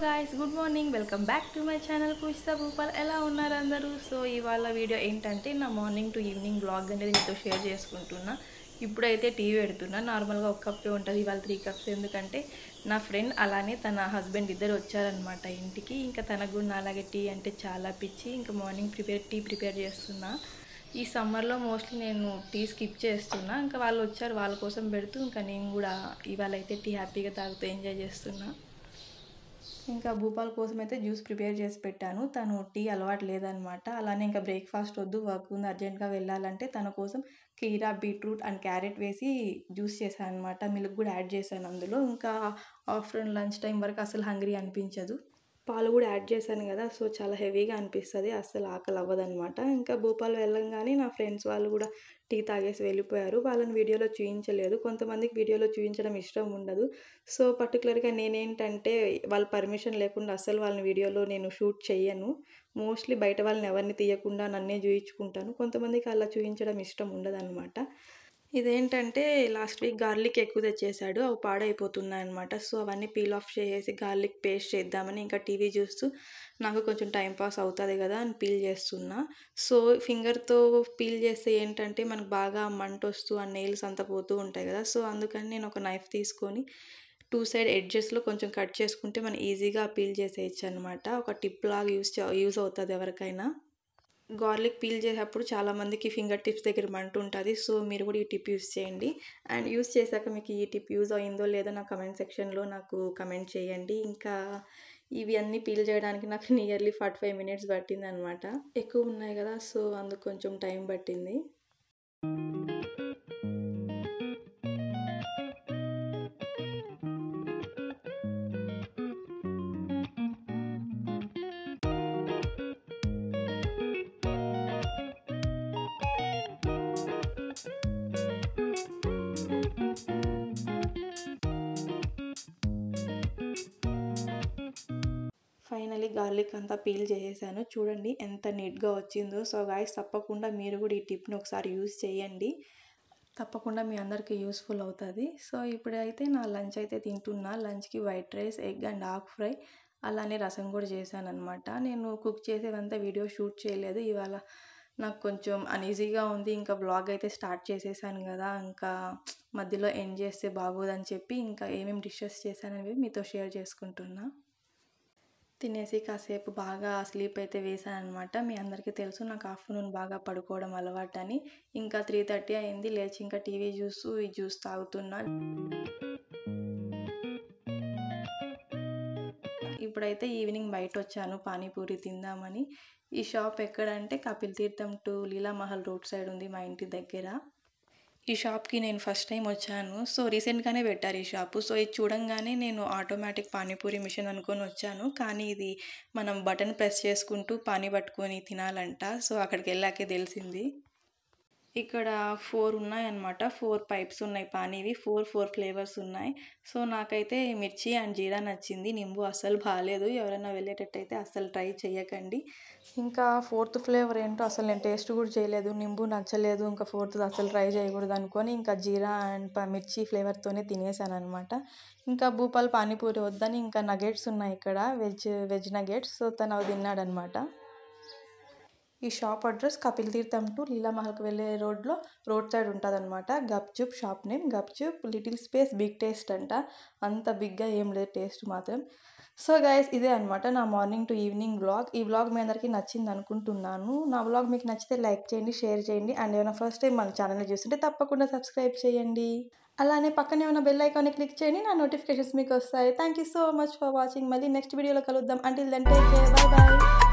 guys good morning welcome back to my channel Poojitha Bhupal ఎలా ఉన్నారు అందరూ సో ఇవాళ వీడియో ఏంటంటే నా మార్నింగ్ టు ఈవినింగ్ బ్లాగ్ అనేది మీతో షేర్ చేసుకుంటున్నా ఇప్పుడైతే టీ పెడుతున్నా నార్మల్గా ఒక కప్పే ఉంటుంది ఇవాళ త్రీ కప్స్ ఎందుకంటే నా ఫ్రెండ్ అలానే తన హస్బెండ్ ఇద్దరు వచ్చారనమాట ఇంటికి ఇంకా తనకు కూడా అలాగే టీ అంటే చాలా పిచ్చి ఇంకా మార్నింగ్ ప్రిపేర్ టీ ప్రిపేర్ చేస్తున్నా ఈ సమ్మర్లో మోస్ట్లీ నేను టీ స్కిప్ చేస్తున్నా ఇంకా వాళ్ళు వచ్చారు వాళ్ళ కోసం పెడుతూ ఇంకా నేను కూడా ఇవాళ అయితే టీ హ్యాపీగా తాగుతూ ఎంజాయ్ చేస్తున్నా ఇంకా భూపాల్ కోసం అయితే జ్యూస్ ప్రిపేర్ చేసి పెట్టాను తను టీ అలవాటు లేదనమాట అలానే ఇంకా బ్రేక్ఫాస్ట్ వద్దు వర్క్ ఉంది అర్జెంట్గా వెళ్ళాలంటే తన కోసం కీరా బీట్రూట్ అండ్ క్యారెట్ వేసి జ్యూస్ చేశాను అనమాట మిల్క్ కూడా యాడ్ చేశాను అందులో ఇంకా ఆఫ్టర్నూన్ లంచ్ టైం వరకు అసలు హంగ్రీ అనిపించదు పాలు కూడా యాడ్ చేశాను కదా సో చాలా హెవీగా అనిపిస్తుంది అస్సలు ఆకలి అవ్వదనమాట ఇంకా భూపాల్ వెళ్ళంగానే నా ఫ్రెండ్స్ వాళ్ళు కూడా టీ తాగేసి వెళ్ళిపోయారు వాళ్ళని వీడియోలో చూపించలేదు కొంతమందికి వీడియోలో చూపించడం ఇష్టం ఉండదు సో పర్టికులర్గా నేనేంటంటే వాళ్ళ పర్మిషన్ లేకుండా అస్సలు వాళ్ళని వీడియోలో నేను షూట్ చెయ్యను మోస్ట్లీ బయట వాళ్ళని ఎవరిని తీయకుండా నన్నే చూయించుకుంటాను కొంతమందికి అలా చూపించడం ఇష్టం ఉండదన్నమాట ఇదేంటంటే లాస్ట్ వీక్ గార్లిక్ ఎక్కువ తెచ్చేసాడు అవి పాడైపోతున్నాయి అనమాట సో అవన్నీ పీల్ ఆఫ్ చేసేసి గార్లిక్ పేస్ట్ చేద్దామని ఇంకా టీవీ చూస్తూ నాకు కొంచెం టైం పాస్ అవుతుంది కదా అని పీల్ చేస్తున్నా సో ఫింగర్తో పీల్ చేస్తే ఏంటంటే మనకు బాగా మంట వస్తూ ఆ నెయిల్స్ అంతా పోతూ ఉంటాయి కదా సో అందుకని నేను ఒక నైఫ్ తీసుకొని టూ సైడ్ ఎడ్జెస్లో కొంచెం కట్ చేసుకుంటే మనం ఈజీగా పీల్ చేసేయచ్చు అనమాట ఒక టిప్ లాగా యూస్ యూజ్ అవుతుంది ఎవరికైనా గార్లిక్ పీల్ చేసేటప్పుడు చాలామందికి ఫింగర్ టిప్స్ దగ్గర మంట ఉంటుంది సో మీరు కూడా ఈ టిప్ యూస్ చేయండి అండ్ యూస్ చేశాక మీకు ఈ టిప్ యూజ్ అయిందో లేదో నా కమెంట్ సెక్షన్లో నాకు కమెంట్ చేయండి ఇంకా ఇవి అన్నీ పీల్ చేయడానికి నాకు నియర్లీ ఫార్టీ ఫైవ్ మినిట్స్ పట్టింది అనమాట ఎక్కువ ఉన్నాయి కదా సో అందుకు కొంచెం టైం పట్టింది ఫైనలీ గార్లిక్ అంతా పీల్ చేసేసాను చూడండి ఎంత నీట్గా వచ్చిందో సో గాయస్ తప్పకుండా మీరు కూడా ఈ టిప్ని ఒకసారి యూజ్ చేయండి తప్పకుండా మీ అందరికీ యూస్ఫుల్ అవుతుంది సో ఇప్పుడైతే నా లంచ్ అయితే తింటున్నా లంచ్కి వైట్ రైస్ ఎగ్ అండ్ ఆక్ ఫ్రై అలానే రసం కూడా చేశాను అనమాట నేను కుక్ చేసేదంతా వీడియో షూట్ చేయలేదు ఇవాళ నాకు కొంచెం అనీజీగా ఉంది ఇంకా బ్లాగ్ అయితే స్టార్ట్ చేసేసాను కదా ఇంకా మధ్యలో ఎండ్ చేస్తే బాగోదని చెప్పి ఇంకా ఏమేమి డిషెస్ చేశానని మీతో షేర్ చేసుకుంటున్నా తినేసి కాసేపు బాగా స్లీప్ అయితే వేసాను అనమాట మీ అందరికీ తెలుసు నాకు ఆఫ్టర్నూన్ బాగా పడుకోవడం అలవాటు అని ఇంకా త్రీ థర్టీ అయింది లేచి ఇంకా టీవీ చూస్తూ ఈ జ్యూస్ తాగుతున్నా ఇప్పుడైతే ఈవినింగ్ బయట వచ్చాను పానీపూరి తిందామని ఈ షాప్ ఎక్కడంటే కపిల్ తీర్థం టు లీలామహల్ రోడ్ సైడ్ ఉంది మా ఇంటి దగ్గర ఈ షాప్కి నేను ఫస్ట్ టైం వచ్చాను సో రీసెంట్గానే పెట్టారు ఈ షాపు సో ఇది చూడంగానే నేను ఆటోమేటిక్ పానీపూరి మిషన్ అనుకొని వచ్చాను కానీ ఇది మనం బటన్ ప్రెస్ చేసుకుంటూ పానీ పట్టుకొని తినాలంట సో అక్కడికి వెళ్ళాకే తెలిసింది ఇక్కడ ఫోర్ ఉన్నాయన్నమాట ఫోర్ పైప్స్ ఉన్నాయి పానీవి ఫోర్ ఫోర్ ఫ్లేవర్స్ ఉన్నాయి సో నాకైతే మిర్చి అండ్ జీరా నచ్చింది నింబు అస్సలు బాగాలేదు ఎవరైనా వెళ్ళేటట్టయితే అస్సలు ట్రై చేయకండి ఇంకా ఫోర్త్ ఫ్లేవర్ ఏంటో అసలు నేను టేస్ట్ కూడా చేయలేదు నింబు నచ్చలేదు ఇంకా ఫోర్త్ అసలు ట్రై చేయకూడదు అనుకొని ఇంకా జీరా అండ్ మిర్చి ఫ్లేవర్తోనే తినేసాను అనమాట ఇంకా భూపాల్ పానీపూరి వద్దని ఇంకా నగెట్స్ ఉన్నాయి ఇక్కడ వెజ్ వెజ్ నగెట్స్ సో తను అవి తిన్నాడనమాట ఈ షాప్ అడ్రస్ కపిల్ తీర్థం టు లీలామహల్కి వెళ్ళే రోడ్లో రోడ్ సైడ్ ఉంటుంది అనమాట gupchup shop name gupchup little space big taste అంట అంత బిగ్గా ఏం లేదు టేస్ట్ మాత్రం సో గైస్ ఇదే అనమాట నా మార్నింగ్ టు ఈవినింగ్ బ్లాగ్ ఈ బ్లాగ్ మీ అందరికీ నచ్చింది అనుకుంటున్నాను నా బ్లాగ్ మీకు నచ్చితే లైక్ చేయండి షేర్ చేయండి అండ్ ఏమైనా ఫస్ట్ టైం మన ఛానల్ చూస్తుంటే తప్పకుండా సబ్స్క్రైబ్ చేయండి అలానే పక్కనే ఉన్న బెల్ ఐకాన్ని క్లిక్ చేయండి నా నోటిఫికేషన్స్ మీకు వస్తాయి thank you so much for watching మళ్ళీ నెక్స్ట్ వీడియోలో కలుద్దాం until then take care bye bye